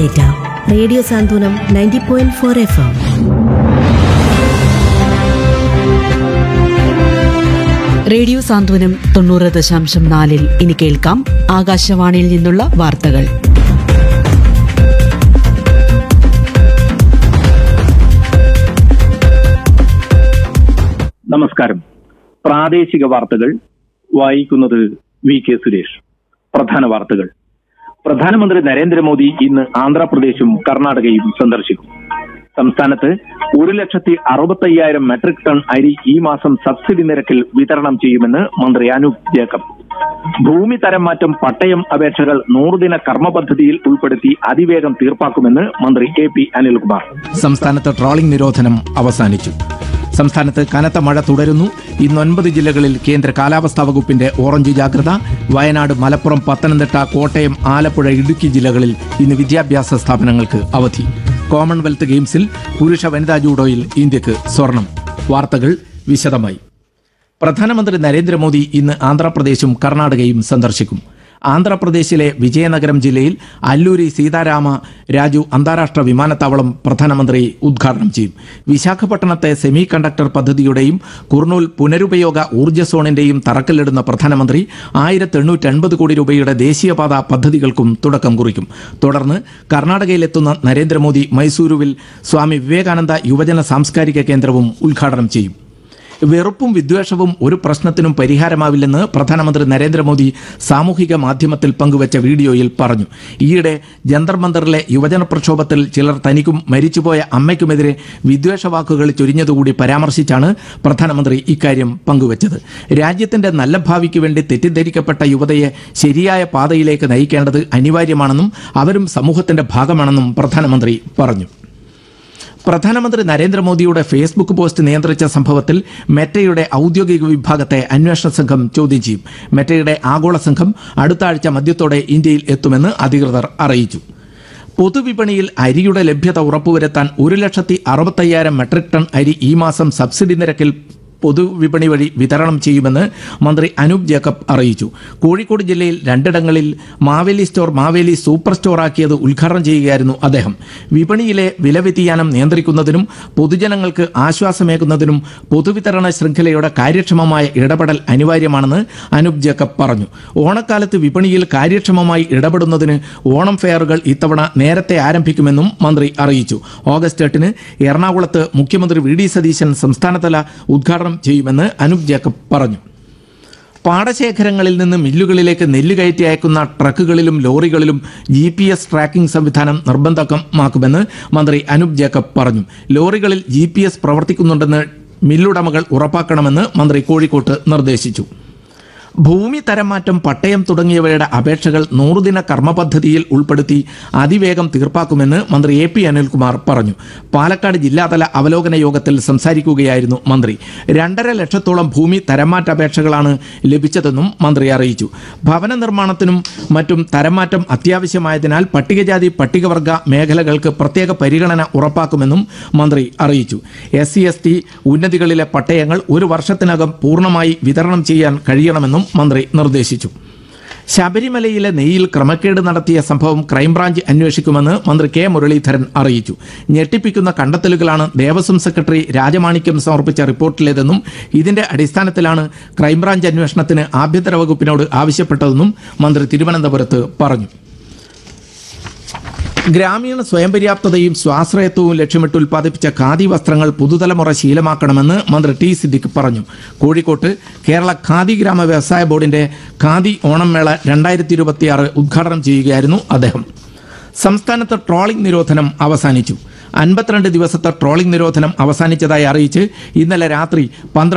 data radio Santhwanam ninety point four F M radio Santhwanam തൊണ്ണൂറ് ദശാംശം നാലിൽ ഇനി കേൾക്കാം ആകാശവാണിയിൽ നിന്നുള്ള വാർത്തകൾ നമസ്കാരം പ്രാദേശിക വാർത്തകൾ വായിക്കുന്നത് വി കെ സുരേഷ് പ്രധാന വാർത്തകൾ പ്രധാനമന്ത്രി നരേന്ദ്രമോദി ഇന്ന് ആന്ധ്രാപ്രദേശും കർണാടകയും സന്ദർശിക്കും സംസ്ഥാനത്ത് ഒരു ലക്ഷത്തി അറുപത്തയ്യായിരം മെട്രിക് ടൺ അരി ഈ മാസം സബ്സിഡി നിരക്കിൽ വിതരണം ചെയ്യുമെന്ന് മന്ത്രി അനൂപ് ജേക്കബ് ഭൂമി തരം മാറ്റം പട്ടയം അപേക്ഷകൾ നൂറുദിന കർമ്മ പദ്ധതിയിൽ ഉൾപ്പെടുത്തി അതിവേഗം തീർപ്പാക്കുമെന്ന് മന്ത്രി എ പി അനിൽകുമാർ സംസ്ഥാനത്ത് ട്രോളിംഗ് നിരോധനം അവസാനിച്ചു സംസ്ഥാനത്ത് കനത്ത മഴ തുടരുന്നു ഇന്ന് ഒൻപത് ജില്ലകളിൽ കേന്ദ്ര കാലാവസ്ഥാ വകുപ്പിന്റെ ഓറഞ്ച് ജാഗ്രത വയനാട് മലപ്പുറം പത്തനംതിട്ട കോട്ടയം ആലപ്പുഴ ഇടുക്കി ജില്ലകളിൽ ഇന്ന് വിദ്യാഭ്യാസ സ്ഥാപനങ്ങൾക്ക് അവധി കോമൺവെൽത്ത് ഗെയിംസിൽ പുരുഷ വനിതാ ജൂഡോയിൽ ഇന്ത്യക്ക് സ്വർണം വാർത്തകൾ വിശദമായി പ്രധാനമന്ത്രി നരേന്ദ്രമോദി ഇന്ന് ആന്ധ്രാപ്രദേശും കർണാടകയും സന്ദർശിക്കും ആന്ധ്രാപ്രദേശിലെ വിജയനഗരം ജില്ലയിൽ അല്ലൂരി സീതാരാമ രാജു അന്താരാഷ്ട്ര വിമാനത്താവളം പ്രധാനമന്ത്രി ഉദ്ഘാടനം ചെയ്യും വിശാഖപട്ടണത്തെ സെമി കണ്ടക്ടർ പദ്ധതിയുടെയും കുർണൂൽ പുനരുപയോഗ ഊർജ്ജ സോണിന്റെയും തറക്കല്ലിടുന്ന പ്രധാനമന്ത്രി ആയിരത്തി എണ്ണൂറ്റി അൻപത് കോടി രൂപയുടെ ദേശീയപാത പദ്ധതികൾക്കും തുടക്കം കുറിക്കും തുടർന്ന് കർണാടകയിലെത്തുന്ന നരേന്ദ്രമോദി മൈസൂരുവിൽ സ്വാമി വിവേകാനന്ദ യുവജന സാംസ്കാരിക കേന്ദ്രവും ഉദ്ഘാടനം ചെയ്യും വെറുപ്പും വിദ്വേഷവും ഒരു പ്രശ്നത്തിനും പരിഹാരമാവില്ലെന്ന് പ്രധാനമന്ത്രി നരേന്ദ്രമോദി സാമൂഹിക മാധ്യമത്തിൽ പങ്കുവച്ച വീഡിയോയിൽ പറഞ്ഞു ഈയിടെ ജന്തർ മന്ദറിലെ യുവജന പ്രക്ഷോഭത്തിൽ ചിലർ തനിക്കും മരിച്ചുപോയ അമ്മയ്ക്കുമെതിരെ വിദ്വേഷ വാക്കുകൾ ചൊരിഞ്ഞതുകൂടി പരാമർശിച്ചാണ് പ്രധാനമന്ത്രി ഇക്കാര്യം പങ്കുവച്ചത് രാജ്യത്തിന്റെ നല്ല ഭാവിക്ക് വേണ്ടി തെറ്റിദ്ധരിക്കപ്പെട്ട യുവതയെ ശരിയായ പാതയിലേക്ക് നയിക്കേണ്ടത് അനിവാര്യമാണെന്നും അവരും സമൂഹത്തിന്റെ ഭാഗമാണെന്നും പ്രധാനമന്ത്രി പറഞ്ഞു പ്രധാനമന്ത്രി നരേന്ദ്രമോദിയുടെ ഫേസ്ബുക്ക് പോസ്റ്റ് നിയന്ത്രിച്ച സംഭവത്തിൽ മെറ്റയുടെ ഔദ്യോഗിക വിഭാഗത്തെ അന്വേഷണ സംഘം ചോദ്യം ചെയ്യും മെറ്റയുടെ ആഗോള സംഘം അടുത്ത ആഴ്ച മധ്യത്തോടെ ഇന്ത്യയിൽ എത്തുമെന്ന് അധികൃതർ അറിയിച്ചു പൊതുവിപണിയിൽ അരിയുടെ ലഭ്യത ഉറപ്പുവരുത്താൻ ഒരു ലക്ഷത്തി അറുപത്തയ്യായിരം മെട്രിക് ടൺ അരി ഈ മാസം സബ്സിഡി നിരക്കിൽ പൊതുവിപണി വഴി വിതരണം ചെയ്യുമെന്ന് മന്ത്രി അനൂപ് ജേക്കബ് അറിയിച്ചു കോഴിക്കോട് ജില്ലയിൽ രണ്ടിടങ്ങളിൽ Maveli store Maveli super store ആക്കിയത് ഉദ്ഘാടനം ചെയ്യുകയായിരുന്നു അദ്ദേഹം വിപണിയിലെ വില വ്യതിയാനം നിയന്ത്രിക്കുന്നതിനും പൊതുജനങ്ങൾക്ക് ആശ്വാസമേകുന്നതിനും പൊതുവിതരണ ശൃംഖലയുടെ കാര്യക്ഷമമായ ഇടപെടൽ അനിവാര്യമാണെന്ന് അനൂപ് ജേക്കബ് പറഞ്ഞു ഓണക്കാലത്ത് വിപണിയിൽ കാര്യക്ഷമമായി ഇടപെടുന്നതിന് ഓണം ഫെയറുകൾ ഇത്തവണ നേരത്തെ ആരംഭിക്കുമെന്നും മന്ത്രി അറിയിച്ചു ഓഗസ്റ്റ് എട്ടിന് എറണാകുളത്ത് മുഖ്യമന്ത്രി വി ഡി സതീശൻ സംസ്ഥാനതല ഉദ്ഘാടനം ചെയ്യുമെന്ന് അനൂപ് ജേക്കബ് പറഞ്ഞു പാടശേഖരങ്ങളിൽ നിന്ന് മില്ലുകളിലേക്ക് നെല്ല് കയറ്റി അയക്കുന്ന ട്രക്കുകളിലും ലോറികളിലും ജി പി എസ് ട്രാക്കിംഗ് സംവിധാനം നിർബന്ധമാക്കുമെന്ന് മന്ത്രി അനൂപ് ജേക്കബ് പറഞ്ഞു ലോറികളിൽ ജി പി എസ് പ്രവർത്തിക്കുന്നുണ്ടെന്ന് മില്ലുടമകൾ ഉറപ്പാക്കണമെന്ന് മന്ത്രി കോഴിക്കോട്ട് നിർദ്ദേശിച്ചു ഭൂമി തരംമാറ്റം പട്ടയം തുടങ്ങിയവയുടെ അപേക്ഷകൾ നൂറുദിന കർമ്മ പദ്ധതിയിൽ ഉൾപ്പെടുത്തി അതിവേഗം തീർപ്പാക്കുമെന്ന് മന്ത്രി എ പി അനിൽകുമാർ പറഞ്ഞു പാലക്കാട് ജില്ലാതല അവലോകന യോഗത്തിൽ സംസാരിക്കുകയായിരുന്നു മന്ത്രി രണ്ടര ലക്ഷത്തോളം ഭൂമി തരംമാറ്റ അപേക്ഷകളാണ് ലഭിച്ചതെന്നും മന്ത്രി അറിയിച്ചു ഭവന നിർമ്മാണത്തിനും മറ്റും തരംമാറ്റം അത്യാവശ്യമായതിനാൽ പട്ടികജാതി പട്ടികവർഗ മേഖലകൾക്ക് പ്രത്യേക പരിഗണന ഉറപ്പാക്കുമെന്നും മന്ത്രി അറിയിച്ചു എസ് സി എസ് ടി ഉന്നതികളിലെ പട്ടയങ്ങൾ ഒരു വർഷത്തിനകം പൂർണ്ണമായി വിതരണം ചെയ്യാൻ കഴിയണമെന്നും മന്ത്രി നിർദ്ദേശിച്ചു ശബരിമലയിലെ നെയ്യിൽ ക്രമക്കേട് നടത്തിയ സംഭവം ക്രൈംബ്രാഞ്ച് അന്വേഷിക്കുമെന്ന് മന്ത്രി കെ മുരളീധരൻ അറിയിച്ചു ഞെട്ടിപ്പിക്കുന്ന കണ്ടെത്തലുകളാണ് ദേവസ്വം സെക്രട്ടറി രാജമാണിക്യം സമർപ്പിച്ച റിപ്പോർട്ടിലേതെന്നും ഇതിന്റെ അടിസ്ഥാനത്തിലാണ് ക്രൈംബ്രാഞ്ച് അന്വേഷണത്തിന് ആഭ്യന്തര വകുപ്പിനോട് ആവശ്യപ്പെട്ടതെന്നും മന്ത്രി തിരുവനന്തപുരത്ത് പറഞ്ഞു ഗ്രാമീണ സ്വയം പര്യാപ്തതയും സ്വാശ്രയത്വവും ലക്ഷ്യമിട്ട് ഉൽപ്പാദിപ്പിച്ച ഖാദി വസ്ത്രങ്ങൾ പുതുതലമുറ ശീലമാക്കണമെന്ന് മന്ത്രി ടി സിദ്ദിഖ് പറഞ്ഞു കോഴിക്കോട്ട് കേരള ഖാദി ഗ്രാമ വ്യവസായ ബോർഡിന്റെ ഖാദി ഓണം മേള രണ്ടായിരത്തി ഇരുപത്തിയാറ് ഉദ്ഘാടനം ചെയ്യുകയായിരുന്നു അദ്ദേഹം സംസ്ഥാനത്ത് ട്രോളിംഗ് നിരോധനം അവസാനിച്ചു അൻപത്തിരണ്ട് ദിവസത്തെ ട്രോളിംഗ് നിരോധനം അവസാനിച്ചതായി അറിയിച്ച് ഇന്നലെ രാത്രി പന്ത്രണ്ട്